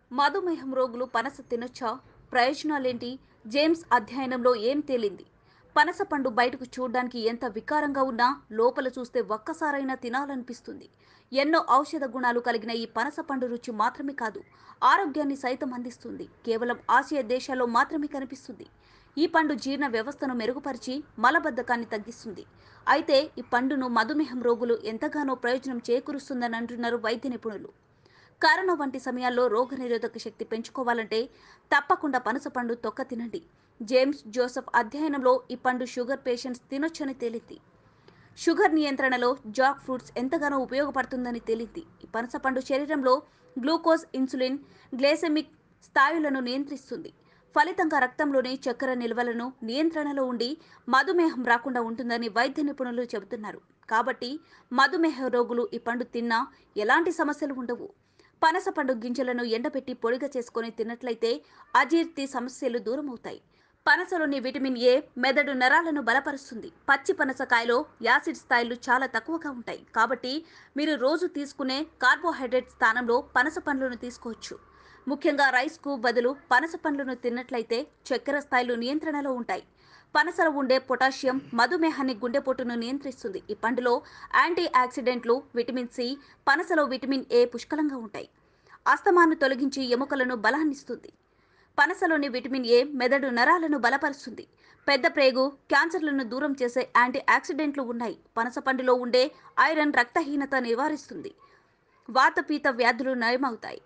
మధుమేహం రోగులు పనస తినొచ్చా ప్రయోజనాలేంటి జేమ్స్ అధ్యయనంలో ఏం తేలింది పనస పండు బయటకు చూడడానికి ఎంత వికారంగా ఉన్నా లోపల చూస్తే ఒక్కసారైనా తినాలనిపిస్తుంది ఎన్నో ఔషధ గుణాలు కలిగిన ఈ పనస పండు రుచి మాత్రమే కాదు ఆరోగ్యాన్ని సైతం అందిస్తుంది కేవలం ఆసియా దేశాల్లో మాత్రమే కనిపిస్తుంది ఈ పండు జీర్ణ వ్యవస్థను మెరుగుపరిచి మలబద్ధకాన్ని తగ్గిస్తుంది అయితే ఈ పండును మధుమేహం రోగులు ఎంతగానో ప్రయోజనం చేకూరుస్తుందని అంటున్నారు వైద్య నిపుణులు కరోనా వంటి సమయాల్లో రోగనిరోధక శక్తి పెంచుకోవాలంటే తప్పకుండా పనస పండు తొక్క తినండి జేమ్స్ జోసెఫ్ అధ్యయనంలో ఈ పండు షుగర్ పేషెంట్స్ తినొచ్చని తేలింది షుగర్ నియంత్రణలో జాక్ ఫ్రూట్స్ ఎంతగానో ఉపయోగపడుతుందని తేలింది ఈ పనస పండు శరీరంలో గ్లూకోజ్ ఇన్సులిన్ గ్లైసెమిక్ స్థాయిలను నియంత్రిస్తుంది ఫలితంగా రక్తంలోని చక్కెర నిల్వలను నియంత్రణలో ఉండి మధుమేహం రాకుండా ఉంటుందని వైద్య నిపుణులు చెబుతున్నారు కాబట్టి మధుమేహ రోగులు ఈ పండు తిన్నా ఎలాంటి సమస్యలు ఉండవు పనస పండు గింజలను ఎండబెట్టి పొడిగా చేసుకొని తిన్నట్లయితే అజీర్తి సమస్యలు దూరమవుతాయి పనసలోని విటమిన్ ఏ మెదడు నరాలను బలపరుస్తుంది పచ్చి పనసకాయలో యాసిడ్ స్థాయిలు చాలా తక్కువగా ఉంటాయి కాబట్టి మీరు రోజు తీసుకునే కార్బోహైడ్రేట్ స్థానంలో పనస పండ్లను తీసుకోవచ్చు ముఖ్యంగా రైస్కు బదులు పనస పండ్లను తిన్నట్లయితే చక్కెర స్థాయిలు నియంత్రణలో ఉంటాయి పనసలో ఉండే పొటాషియం మధుమేహాన్ని గుండెపోటును నియంత్రిస్తుంది ఈ పండులో యాంటీ ఆక్సిడెంట్లు విటమిన్ సి పనసలో విటమిన్ ఏ పుష్కలంగా ఉంటాయి అస్తమాను తొలగించి ఎముకలను బలాన్నిస్తుంది పనసలోని విటమిన్ ఏ మెదడు నరాలను బలపరుస్తుంది పెద్ద ప్రేగు క్యాన్సర్లను దూరం చేసే యాంటీ ఆక్సిడెంట్లు ఉన్నాయి పనస పండులో ఉండే ఐరన్ రక్తహీనత నివారిస్తుంది వాతపీత వ్యాధులు నయమవుతాయి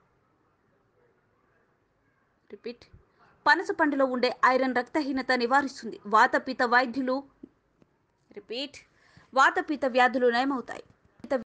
రిపీట్ పనస పండులో ఉండే ఐరన్ రక్తహీనత నివారిస్తుంది వాతపిత వైద్యులు రిపీట్ వాతపిత వ్యాధులు నయమవుతాయి